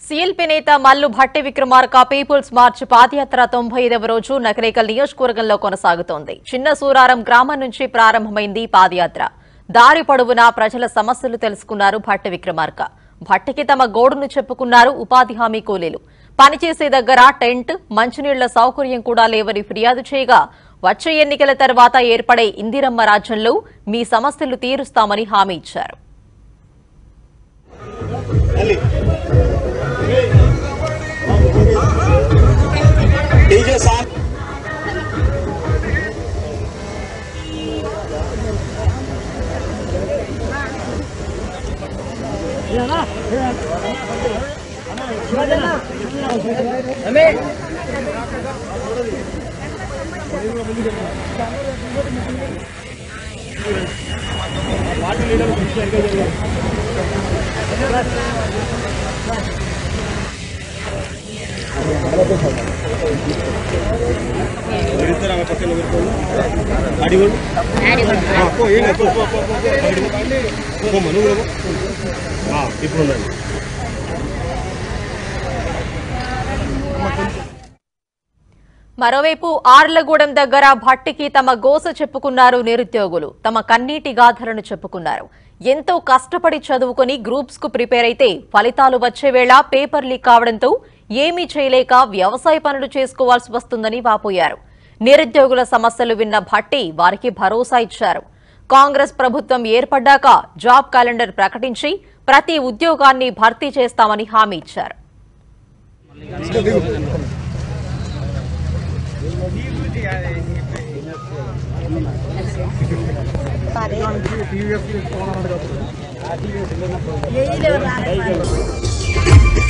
CLP నేత Mallu Bhatti Vikramarka people's march padayatra తొంభై ఐదవ రోజు నకరేకల్ నియోజకవర్గంలో కొనసాగుతోంది చిన్న సూరారం గ్రామం నుంచి ప్రారంభమైంది పాదయాత్ర దారి పొడవునా ప్రజల సమస్యలు తెలుసుకున్నారు భట్టి విక్రమార్క భట్టికి తమ గోడును చెప్పుకున్నారు ఉపాధి హామీ కూలీలు పనిచేసే దగ్గర టెంట్ మంచినీళ్ల సౌకర్యం కూడా లేవని ఫిర్యాదు చేయగా వచ్చే ఎన్నికల తర్వాత ఏర్పడే ఇందిరమ్మ రాజ్యంలో మీ సమస్యలు తీరుస్తామని హామీ ఇచ్చారు డీజే సాంగ్ అడిగోడు పో ఏం లేదు, పో, పో, పో, పో, పో, అడిగో. పోమ్మా, నువ్వు కూడా పో. ఆ, ఇప్పుడు ఉండండి మరోవైపు ఆర్లగూడెం దగ్గర భట్టికి తమ గోస చెప్పుకున్నారు నిరుద్యోగులు తమ కన్నీటి గాథలను చెప్పుకున్నారు ఎంతో కష్టపడి చదువుకుని గ్రూప్స్ కు ప్రిపేర్ అయితే ఫలితాలు వచ్చే వేళ పేపర్ లీక్ కావడంతో ఏమీ చేయలేక వ్యవసాయ పనులు చేసుకోవాల్సి వస్తుందని వాపోయారు నిరుద్యోగుల సమస్యలు విన్న భట్టి వారికి భరోసా ఇచ్చారు కాంగ్రెస్ ప్రభుత్వం ఏర్పడ్డాక జాబ్ క్యాలెండర్ ప్రకటించి ప్రతి ఉద్యోగాన్ని భర్తీ చేస్తామని హామీ ఇచ్చారు ఏ